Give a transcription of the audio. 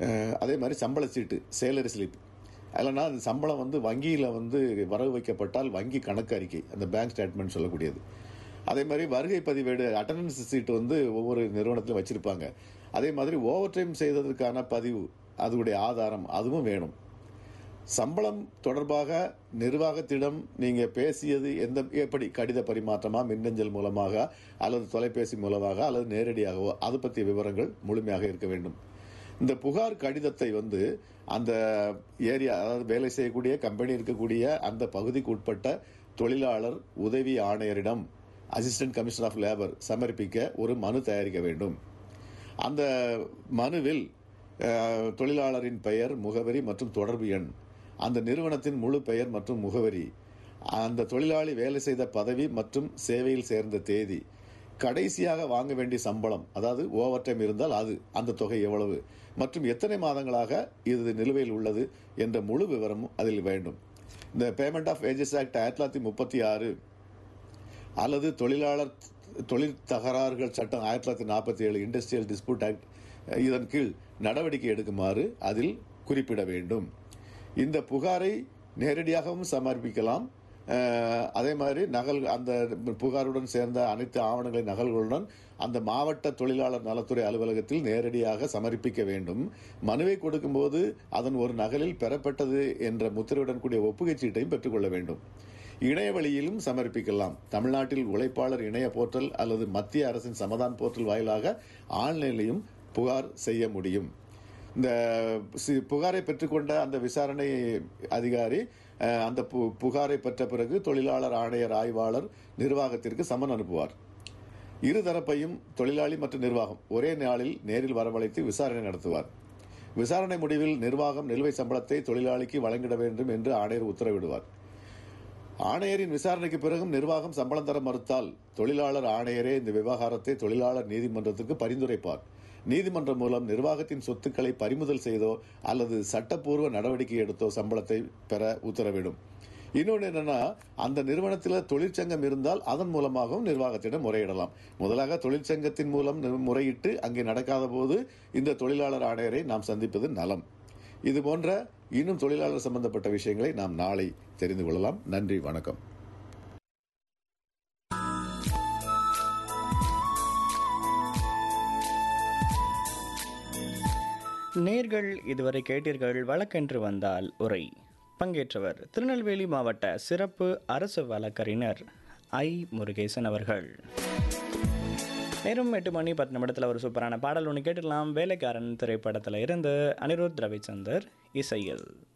அஹ், அதே மாதிரி சம்பள சீட்டு சேலரி ஸ்லிப் இல்லைன்னா அந்த சம்பளம் வந்து வங்கியில் வந்து வரவு வைக்கப்பட்டால் வங்கி கணக்கு அறிக்கை அந்த பேங்க் ஸ்டேட்மெண்ட் சொல்லக்கூடியது அதே மாதிரி வருகை பதிவேடு அட்டண்டன்ஸ் சீட்டு வந்து ஒவ்வொரு நிறுவனத்திலும் வச்சிருப்பாங்க அதே மாதிரி ஓவர் டைம் செய்ததற்கான பதிவு அதனுடைய ஆதாரம் அதுவும் வேணும் சம்பளம் தொடர்பாக நிர்வாகத்திடம் நீங்க பேசியது எந்த எப்படி கடித பரிமாற்றமா மின்னஞ்சல் மூலமாக அல்லது தொலைபேசி மூலமாக அல்லது நேரடியாகவோ அது பற்றிய விவரங்கள் முழுமையாக இருக்க வேண்டும் இந்த புகார் கடிதத்தை வந்து அந்த ஏரியா அதாவது வேலை செய்யக்கூடிய கம்பெனி இருக்கக்கூடிய அந்த பகுதிக்கு உட்பட்ட தொழிலாளர் உதவி ஆணையரிடம் அசிஸ்டன்ட் கமிஷனர் ஆஃப் லேபர் சமர்ப்பிக்க ஒரு மனு தயாரிக்க வேண்டும் அந்த மனுவில் அஹ், தொழிலாளரின் பெயர் முகவரி மற்றும் தொடர்பு எண் அந்த நிறுவனத்தின் முழு பெயர் மற்றும் முகவரி அந்த தொழிலாளி வேலை செய்த பதவி மற்றும் சேவையில் சேர்ந்த தேதி கடைசியாக வாங்க வேண்டிய சம்பளம் அதாவது ஓவர் டைம் இருந்தால் அது அந்த தொகை எவ்வளவு மற்றும் எத்தனை மாதங்களாக இது நிலுவையில் உள்ளது என்ற முழு விவரமும் அதில் வேண்டும் இந்த பேமெண்ட் ஆஃப் வேஜஸ் ஆக்ட் ஆயிரத்தி தொள்ளாயிரத்தி முப்பத்தி ஆறு அல்லது தொழிலாளர் தொழில் தகராறுகள் சட்டம் ஆயிரத்தி தொள்ளாயிரத்தி நாற்பத்தி ஏழு இண்டஸ்ட்ரியல் டிஸ்பியூட் ஆக்ட் இதன் கீழ் நடவடிக்கை எடுக்குமாறு அதில் குறிப்பிட வேண்டும் இந்த புகாரை நேரடியாகவும் சமர்ப்பிக்கலாம் அஹ், அதே மாதிரி நகல் அந்த புகாருடன் சேர்ந்த அனைத்து ஆவணங்களின் நகல்களுடன் அந்த மாவட்ட தொழிலாளர் நலத்துறை அலுவலகத்தில் நேரடியாக சமர்ப்பிக்க வேண்டும் மனுவை கொடுக்கும்போது அதன் ஒரு நகலில் பெறப்பட்டது என்ற முத்திரையுடன் கூடிய ஒப்புகைச் சீட்டையும் பெற்றுக்கொள்ள வேண்டும் இணைய வழியிலும் சமர்ப்பிக்கலாம் தமிழ்நாட்டில் உழைப்பாளர் இணைய போர்ட்டல் அல்லது மத்திய அரசின் சமதான் போர்ட்டல் வாயிலாக ஆன்லைன்லையும் புகார் செய்ய முடியும் இந்த சி- புகாரை பெற்றுக்கொண்ட அந்த விசாரணை அதிகாரி அஹ், அந்த பு- புகாரை பெற்ற பிறகு தொழிலாளர் ஆணையர் ஆய்வாளர் நிர்வாகத்திற்கு சமன் அனுப்புவார் இரு தரப்பையும் தொழிலாளி மற்றும் நிர்வாகம் ஒரே நாளில் நேரில் வரவழைத்து விசாரணை நடத்துவார் விசாரணை முடிவில் நிர்வாகம் நிலுவை சம்பளத்தை தொழிலாளிக்கு வழங்கிட வேண்டும் என்று ஆணையர் உத்தரவிடுவார் ஆணையரின் விசாரணைக்கு பிறகும் நிர்வாகம் சம்பளம் தர மறுத்தால் தொழிலாளர் ஆணையரே இந்த விவகாரத்தை தொழிலாளர் நீதிமன்றத்துக்கு பரிந்துரைப்பார் நீதிமன்றம் மூலம் நிர்வாகத்தின் சொத்துக்களை பறிமுதல் செய்தோ அல்லது சட்டப்பூர்வ நடவடிக்கை எடுத்தோ சம்பளத்தை பெற உத்தரவிடும் இன்னொன்று என்னன்னா அந்த நிறுவனத்தில் தொழிற்சங்கம் இருந்தால் அதன் மூலமாகவும் நிர்வாகத்திடம் முறையிடலாம் முதலாக தொழிற்சங்கத்தின் மூலம் நி- முறையிட்டு அங்கே நடக்காத போது இந்த தொழிலாளர் ஆணையரை நாம் சந்திப்பது நலம் இது போன்ற இன்னும் தொழிலாளர் சம்பந்தப்பட்ட விஷயங்களை நாம் நாளை தெரிந்து கொள்ளலாம் நன்றி வணக்கம் நேர்கள் இதுவரை கேட்டீர்கள் வழக்கென்று வந்தால் உரை பங்கேற்றவர் திருநெல்வேலி மாவட்ட சிறப்பு அரசு வழக்கறிஞர் ஐ முருகேசன் அவர்கள் நேரம் எட்டு மணி பத்து நிமிடத்தில் ஒரு சூப்பரான பாடல் ஒன்று கேட்டுடலாம் வேலைக்காரன் திரைப்படத்தில் இருந்து அனிருத் ரவிச்சந்தர் இசையில்